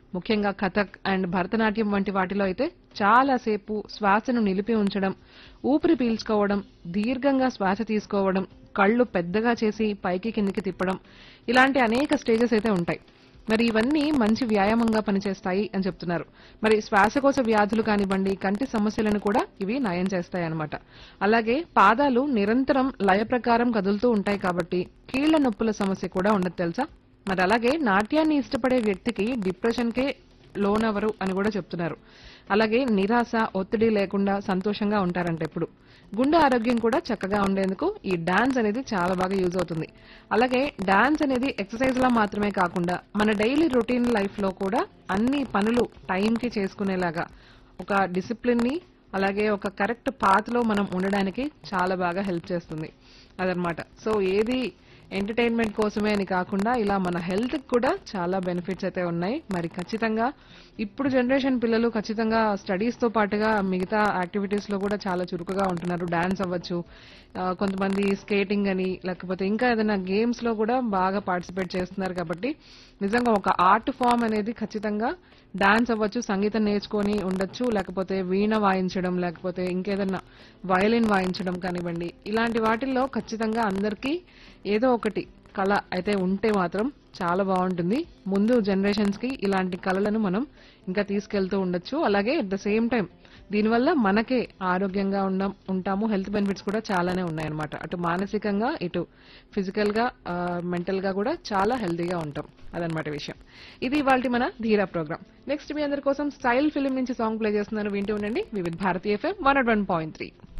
ముఖ్యంగా కథక్ అండ్ భరతనాట్యం వంటి వాటిలో అయితే చాలా సేపు శ్వాసను నిలిపి ఉంచడం ఊపిరి పీల్చుకోవడం దీర్ఘంగా శ్వాస తీసుకోవడం కళ్ళు పెద్దగా చేసి పైకి కిందికి తిప్పడం ఇలాంటి అనేక స్టేజెస్ అయితే ఉంటాయి మరి ఇవన్నీ మంచి వ్యాయామంగా పనిచేస్తాయి అని చెప్తున్నారు మరి శ్వాసకోశ వ్యాధులు కానివ్వండి కంటి సమస్యలను కూడా ఇవి నయం చేస్తాయి అన్నమాట అలాగే పాదాలు నిరంతరం లయ ప్రకారం కదులుతూ ఉంటాయి కాబట్టి కీళ్ల నొప్పుల సమస్య కూడా ఉండదు తెలుసా మరి అలాగే నాట్యాన్ని ఇష్టపడే వ్యక్తికి డిప్రెషన్ కే లోనవరు అని కూడా చెప్తున్నారు అలాగే నిరాశ ఒత్తిడి లేకుండా సంతోషంగా ఉంటారంట ఎప్పుడు గుండె ఆరోగ్యం కూడా చక్కగా ఉండేందుకు ఈ డాన్స్ అనేది చాలా బాగా యూజ్ అవుతుంది అలాగే డాన్స్ అనేది ఎక్సర్సైజ్ లా మాత్రమే కాకుండా మన డైలీ రొటీన్ లైఫ్ లో కూడా అన్ని పనులు టైం కి చేసుకునేలాగా ఒక డిసిప్లిన్ ని అలాగే ఒక కరెక్ట్ పాత్ లో మనం ఉండడానికి చాలా బాగా హెల్ప్ చేస్తుంది అదనమాట సో ఏది ఎంటర్టైన్మెంట్ కోసమే అని కాకుండా ఇలా మన హెల్త్ కూడా చాలా బెనిఫిట్స్ అయితే ఉన్నాయి మరి ఖచ్చితంగా ఇప్పుడు జనరేషన్ పిల్లలు ఖచ్చితంగా స్టడీస్ తో పాటుగా మిగతా యాక్టివిటీస్ లో కూడా చాలా చురుకుగా ఉంటున్నారు డాన్స్ అవ్వచ్చు ఆ, కొంతమంది స్కేటింగ్ అని లేకపోతే ఇంకా ఏదైనా గేమ్స్ లో కూడా బాగా పార్టిసిపేట్ చేస్తున్నారు కాబట్టి నిజంగా ఒక ఆర్ట్ ఫామ్ అనేది ఖచ్చితంగా డాన్స్ అవ్వచ్చు సంగీతం నేర్చుకొని ఉండొచ్చు లేకపోతే వీణ వాయించడం లేకపోతే ఇంకేదన్నా వయలిన్ వాయించడం కానివ్వండి ఇలాంటి వాటిల్లో ఖచ్చితంగా అందరికీ ఏదో ఒకటి కళ అయితే ఉంటే మాత్రం చాలా బాగుంటుంది ముందు జనరేషన్స్ కి ఇలాంటి కళలను మనం ఇంకా తీసుకెళ్తూ ఉండొచ్చు అలాగే అట్ ద సేమ్ టైం దీనివల్ల మనకే ఆరోగ్యంగా ఉండం ఉంటాము హెల్త్ బెనిఫిట్స్ కూడా చాలానే ఉన్నాయన్నమాట అటు మానసికంగా ఇటు ఫిజికల్ గా మెంటల్ గా కూడా చాలా హెల్తీగా ఉంటాం అదనమాట విషయం ఇది ఇవాళ మన ధీరా ప్రోగ్రామ్ నెక్స్ట్ మీ అందరి కోసం స్టైల్ ఫిల్మ్ నుంచి సాంగ్ ప్లే చేస్తున్నాను వింటూ ఉండండి Vividh Bharati FM one one point three